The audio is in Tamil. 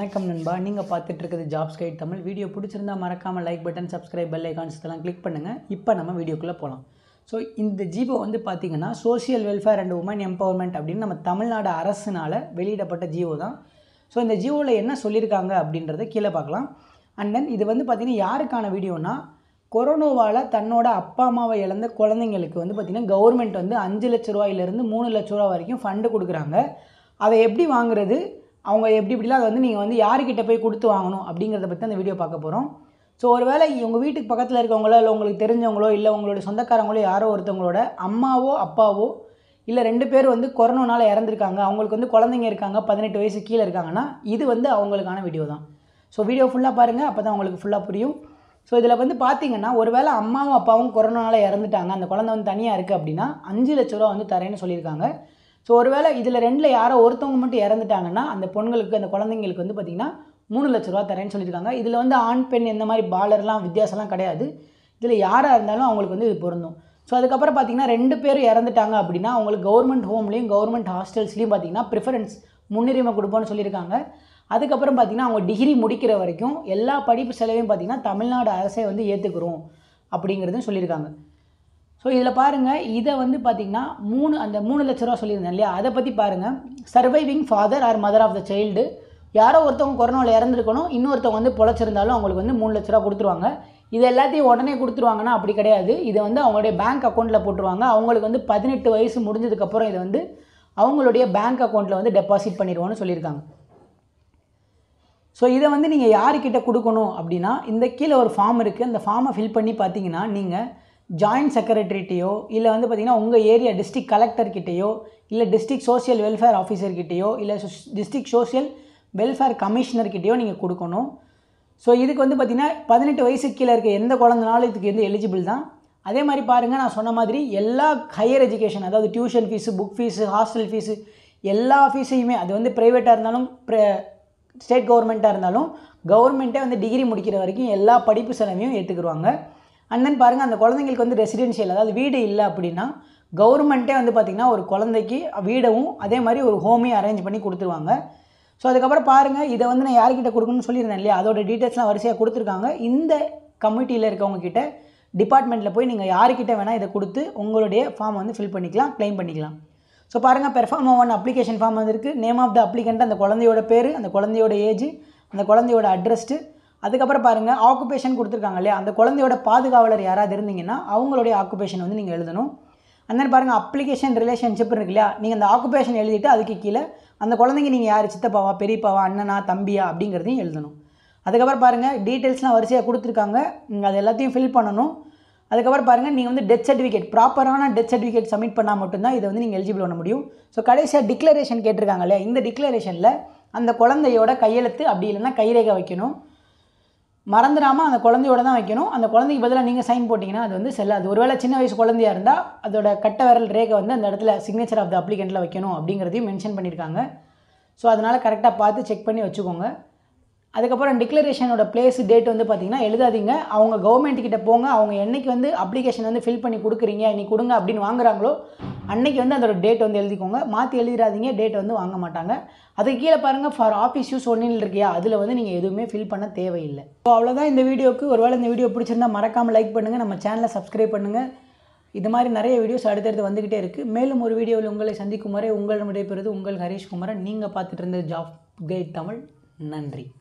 வணக்கம் நண்பா நீங்கள் பார்த்துட்டு இருக்கிறது ஜாப்ஸ் கைட் தமிழ் வீடியோ பிடிச்சிருந்தா மறக்காமல் like button subscribe bell icons இதெல்லாம் கிளிக் பண்ணுங்கள் இப்போ நம்ம வீடியோக்குள்ளே போகலாம் ஸோ இந்த ஜீவோ வந்து பார்த்திங்கன்னா social welfare and women empowerment அப்படின்னு நம்ம தமிழ்நாடு அரசுனால் வெளியிடப்பட்ட ஜீவோ தான் ஸோ இந்த ஜீவோவில் என்ன சொல்லியிருக்காங்க அப்படின்றத கீழே பார்க்கலாம் அண்ட் தென் இது வந்து பார்த்திங்கன்னா யாருக்கான வீடியோனா கொரோனாவால் தன்னோட அப்பா அம்மாவை இழந்த குழந்தைங்களுக்கு வந்து பார்த்திங்கன்னா கவர்மெண்ட் வந்து அஞ்சு லட்ச ரூபாயிலேருந்து மூணு லட்ச ரூபா வரைக்கும் ஃபண்டு கொடுக்குறாங்க அதை எப்படி வாங்குறது அவங்க எப்படி இப்படிலாம் அதை வந்து நீங்கள் வந்து யாருக்கிட்ட போய் கொடுத்து வாங்கணும் அப்படிங்கிறத பற்றி அந்த வீடியோ பார்க்க போகிறோம் ஸோ ஒருவேளை உங்கள் வீட்டுக்கு பக்கத்தில் இருக்கவங்களோ இல்லை உங்களுக்கு தெரிஞ்சவங்களோ இல்லை உங்களுடைய சொந்தக்காரங்களோ யாரோ ஒருத்தவங்களோட அம்மாவோ அப்பாவோ இல்லை ரெண்டு பேர் வந்து கொரோனானால இறந்துருக்காங்க அவங்களுக்கு வந்து குழந்தைங்க இருக்காங்க பதினெட்டு வயசு கீழே இருக்காங்கன்னா இது வந்து அவங்களுக்கான வீடியோ தான் ஸோ வீடியோ ஃபுல்லாக பாருங்கள் அப்போ தான் உங்களுக்கு ஃபுல்லாக புரியும் ஸோ இதில் வந்து பார்த்தீங்கன்னா ஒருவேளை அம்மாவும் அப்பாவும் கொரோனானால இறந்துட்டாங்க அந்த குழந்தை வந்து தனியாக இருக்குது அப்படின்னா அஞ்சு லட்ச ரூபா வந்து தரேன்னு சொல்லியிருக்காங்க ஸோ ஒருவேளை இதில் ரெண்டில் யாரோ ஒருத்தவங்க மட்டும் இறந்துட்டாங்கன்னா அந்த பொண்களுக்கு அந்த குழந்தைங்களுக்கு வந்து பார்த்திங்கன்னா மூணு லட்ச ரூபா தரேன்னு சொல்லியிருக்காங்க இதில் வந்து ஆண் பெண் இந்த மாதிரி பாலர்லாம் வித்தியாசம்லாம் கிடையாது இதில் யாராக இருந்தாலும் அவங்களுக்கு வந்து இது பொருந்தும் ஸோ அதுக்கப்புறம் பார்த்திங்கன்னா ரெண்டு பேர் இறந்துட்டாங்க அப்படின்னா அவங்களுக்கு கவர்மெண்ட் ஹோம்லேயும் கவர்மெண்ட் ஹாஸ்டல்ஸ்லேயும் பார்த்திங்கன்னா ப்ரிஃபரன்ஸ் முன்னுரிமை கொடுப்போம்னு சொல்லியிருக்காங்க அதுக்கப்புறம் பார்த்திங்கன்னா அவங்க டிகிரி முடிக்கிற வரைக்கும் எல்லா படிப்பு செலவையும் பார்த்திங்கன்னா தமிழ்நாடு அரசே வந்து ஏற்றுக்கிறோம் அப்படிங்கிறதும் சொல்லியிருக்காங்க ஸோ இதில் பாருங்கள் இதை வந்து பார்த்திங்கன்னா மூணு அந்த மூணு லட்ச ரூபா சொல்லியிருந்தேன் இல்லையா அதை பற்றி பாருங்கள் surviving father or mother of the child யாரோ ஒருத்தவங்க கொரோனாவில் இறந்துருக்கணும் இன்னொருத்தவங்க வந்து பொழைச்சிருந்தாலும் அவங்களுக்கு வந்து மூணு லட்ச ரூபா கொடுத்துருவாங்க இது எல்லாத்தையும் உடனே கொடுத்துருவாங்கன்னா அப்படி கிடையாது இதை வந்து அவங்களுடைய பேங்க் அக்கௌண்ட்டில் போட்டுருவாங்க அவங்களுக்கு வந்து பதினெட்டு வயசு முடிஞ்சதுக்கப்புறம் இதை வந்து அவங்களுடைய பேங்க் அக்கௌண்ட்டில் வந்து டெபாசிட் பண்ணிடுவோன்னு சொல்லியிருக்காங்க ஸோ இதை வந்து நீங்கள் யாருக்கிட்ட கொடுக்கணும் அப்படின்னா இந்த கீழே ஒரு ஃபார்ம் இருக்குது அந்த ஃபார்மை ஃபில் பண்ணி பார்த்தீங்கன்னா நீங்கள் ஜாயின்ட் செக்ரட்டரிட்டையோ இல்லை வந்து பார்த்திங்கன்னா உங்கள் ஏரியா டிஸ்ட்ரிக்ட் கலெக்டர்கிட்டயோ இல்லை டிஸ்ட்ரிக்ட் சோஷியல் வெல்ஃபேர் ஆஃபீஸர்கிட்டயோ இல்லை டிஸ்ட்ரிக்ட் சோஷியல் வெல்ஃபேர் கமிஷனர்கிட்டயோ நீங்கள் கொடுக்கணும் ஸோ இதுக்கு வந்து பார்த்திங்கன்னா பதினெட்டு வயசுக்கு கீழே இருக்க எந்த குழந்தனாலும் இதுக்கு வந்து எலிஜிபிள் தான் அதே மாதிரி பாருங்கள் நான் சொன்ன மாதிரி எல்லா ஹையர் எஜுகேஷன் அதாவது tuition fees book fees hostel fees எல்லா ஃபீஸையுமே அது வந்து ப்ரைவேட்டாக இருந்தாலும் ஸ்டேட் கவர்மெண்ட்டாக இருந்தாலும் கவர்மெண்ட்டே வந்து டிகிரி முடிக்கிற வரைக்கும் எல்லா படிப்பு செலவையும் ஏற்றுக்குருவாங்க அண்ட் தென் பாருங்கள் அந்த குழந்தைங்களுக்கு வந்து ரெசிடென்ஷியல் அதாவது வீடு இல்லை அப்படின்னா கவர்மெண்ட்டே வந்து பார்த்திங்கன்னா ஒரு குழந்தைக்கு வீடவும் அதே மாதிரி ஒரு ஹோமையும் அரேஞ்ச் பண்ணி கொடுத்துருவாங்க ஸோ அதுக்கப்புறம் பாருங்கள் இதை வந்து நான் யார்கிட்ட கொடுக்கணும்னு சொல்லியிருந்தேன் இல்லையா அதோட டீட்டெயில்ஸ்லாம் வரிசையாக கொடுத்துருக்காங்க இந்த கமிட்டியில் இருக்கவங்க கிட்ட டிபார்ட்மெண்ட்டில் போய் நீங்கள் யாருக்கிட்ட வேணால் இதை கொடுத்து உங்களுடைய ஃபார்ம் வந்து ஃபில் பண்ணிக்கலாம் க்ளைம் பண்ணிக்கலாம் ஸோ பாருங்கள் பெர்ஃபார்ம் ஒன் அப்ளிகேஷன் ஃபார்ம் வந்துருக்கு நேம் ஆஃப் த அப்ளிகண்ட் அந்த குழந்தையோட பேர் அந்த குழந்தையோட ஏஜ் அந்த குழந்தையோட அட்ரஸ்ட்டு அதுக்கப்புறம் பாருங்கள் ஆக்குபேஷன் கொடுத்துருக்காங்க இல்லையா அந்த குழந்தையோட பாதுகாவலர் யாராவது இருந்தீங்கன்னா அவங்களுடைய ஆக்குபேஷன் வந்து நீங்கள் எழுதணும் அந்த பாருங்கள் அப்ளிகேஷன் ரிலேஷன்ஷிப் இருக்கு இல்லையா நீங்கள் அந்த ஆக்குபேஷன் எழுதிட்டு அதுக்கு கீழே அந்த குழந்தைங்க நீங்கள் யார் சித்தப்பாவா பெரியப்பாவா அண்ணனா தம்பியா அப்படிங்கிறதையும் எழுதணும் அதுக்கப்புறம் பாருங்கள் டீட்டெயில்ஸ்லாம் வரிசையாக கொடுத்துருக்காங்க நீங்கள் அது எல்லாத்தையும் ஃபில் பண்ணணும் அதுக்கப்புறம் பாருங்கள் நீங்கள் வந்து டெத் சர்டிஃபிகேட் ப்ராப்பரான டெத் சர்டிஃபிகேட் சப்மிட் பண்ணால் மட்டும்தான் இதை வந்து நீங்கள் எலிஜிபிள் பண்ண முடியும் ஸோ கடைசியாக டிக்ளரேஷன் கேட்டிருக்காங்க இல்லையா இந்த டிக்ளரேஷனில் அந்த குழந்தையோட கையெழுத்து அப்படி இல்லைன்னா கைரேகை வைக்கணும் மறந்துடாமல் அந்த குழந்தையோட தான் வைக்கணும் அந்த குழந்தைக்கு பதிலாக நீங்கள் சைன் போட்டிங்கன்னா அது வந்து செல்லாது ஒருவேளை சின்ன வயசு குழந்தையாக இருந்தால் அதோட கட்ட விரல் ரேகை வந்து அந்த இடத்துல சிக்னேச்சர் ஆஃப் த அப்ளிகண்ட்டில் வைக்கணும் அப்படிங்கிறதையும் மென்ஷன் பண்ணியிருக்காங்க ஸோ அதனால் கரெக்டாக பார்த்து செக் பண்ணி வச்சுக்கோங்க அதுக்கப்புறம் டிக்ளரேஷனோட பிளேஸ் டேட் வந்து பார்த்திங்கன்னா எழுதாதீங்க அவங்க கவர்மெண்ட் கிட்ட போங்க அவங்க என்னைக்கு வந்து அப்ளிகேஷன் வந்து ஃபில் பண்ணி கொடுக்குறீங்க நீ கொடுங்க அப்படின்னு வாங்குறாங்களோ அன்னைக்கு வந்து அதோட டேட் வந்து எழுதிக்கோங்க மாற்றி எழுதிடாதீங்க டேட் வந்து வாங்க மாட்டாங்க அதுக்கு கீழே பாருங்கள் ஃபார் ஆஃபீஸ் யூஸ் ஒன்றில் இருக்கியா அதில் வந்து நீங்கள் எதுவுமே ஃபில் பண்ண தேவையில்லை ஸோ அவ்வளோதான் இந்த வீடியோக்கு ஒருவேளை இந்த வீடியோ பிடிச்சிருந்தா மறக்காமல் லைக் பண்ணுங்கள் நம்ம சேனலை சப்ஸ்கிரைப் பண்ணுங்கள் இது மாதிரி நிறைய வீடியோஸ் அடுத்தடுத்து வந்துக்கிட்டே இருக்குது மேலும் ஒரு வீடியோவில் உங்களை சந்திக்கும் வரை உங்களிடம் விடைபெறுவது உங்கள் ஹரீஷ் குமரன் நீங்கள் பார்த்துட்டு இருந்த ஜாப் கைட் தமிழ் நன்றி